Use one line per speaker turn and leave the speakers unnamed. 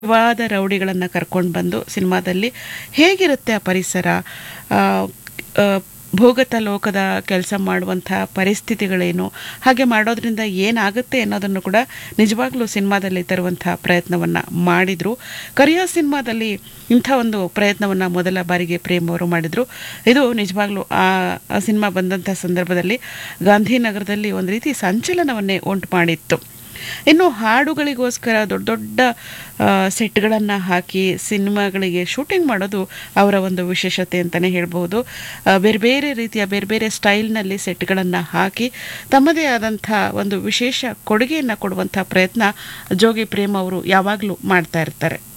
ನಿಜವಾದ ರೌಡಿಗಳನ್ನು ಕರ್ಕೊಂಡು ಬಂದು ಸಿನಿಮಾದಲ್ಲಿ ಹೇಗಿರುತ್ತೆ ಆ ಪರಿಸರ ಆ, ಆ, ಭೂಗತ ಲೋಕದ ಕೆಲಸ ಮಾಡುವಂಥ ಪರಿಸ್ಥಿತಿಗಳೇನು ಹಾಗೆ ಮಾಡೋದ್ರಿಂದ ಏನಾಗುತ್ತೆ ಅನ್ನೋದನ್ನು ಕೂಡ ನಿಜವಾಗ್ಲೂ ಸಿನಿಮಾದಲ್ಲಿ ತರುವಂಥ ಪ್ರಯತ್ನವನ್ನು ಮಾಡಿದರು ಕರಿಯ ಸಿನಿಮಾದಲ್ಲಿ ಇಂಥ ಒಂದು ಪ್ರಯತ್ನವನ್ನು ಮೊದಲ ಬಾರಿಗೆ ಪ್ರೇಮ್ ಅವರು ಮಾಡಿದರು ಇದು ನಿಜವಾಗ್ಲೂ ಆ ಆ ಸಿನಿಮಾ ಬಂದಂಥ ಸಂದರ್ಭದಲ್ಲಿ ಗಾಂಧಿನಗರದಲ್ಲಿ ಒಂದು ರೀತಿ ಸಂಚಲನವನ್ನೇ ಉಂಟು ಮಾಡಿತ್ತು ಇನ್ನು ಹಾಡುಗಳಿಗೋಸ್ಕರ ದೊಡ್ಡ ದೊಡ್ಡ ಸೆಟ್ಗಳನ್ನು ಹಾಕಿ ಸಿನಿಮಾಗಳಿಗೆ ಶೂಟಿಂಗ್ ಮಾಡೋದು ಅವರ ಒಂದು ವಿಶೇಷತೆ ಅಂತಲೇ ಹೇಳ್ಬೋದು ಆ, ಬೇರೆ ಬೇರೆ ರೀತಿಯ ಬೇರೆ ಬೇರೆ ಸ್ಟೈಲ್ನಲ್ಲಿ ಸೆಟ್ಗಳನ್ನು ಹಾಕಿ ತಮ್ಮದೇ ಆದಂಥ ಒಂದು ವಿಶೇಷ ಕೊಡುಗೆಯನ್ನು ಕೊಡುವಂಥ ಪ್ರಯತ್ನ ಜೋಗಿ ಪ್ರೇಮ್ ಅವರು ಯಾವಾಗಲೂ ಮಾಡ್ತಾ ಇರ್ತಾರೆ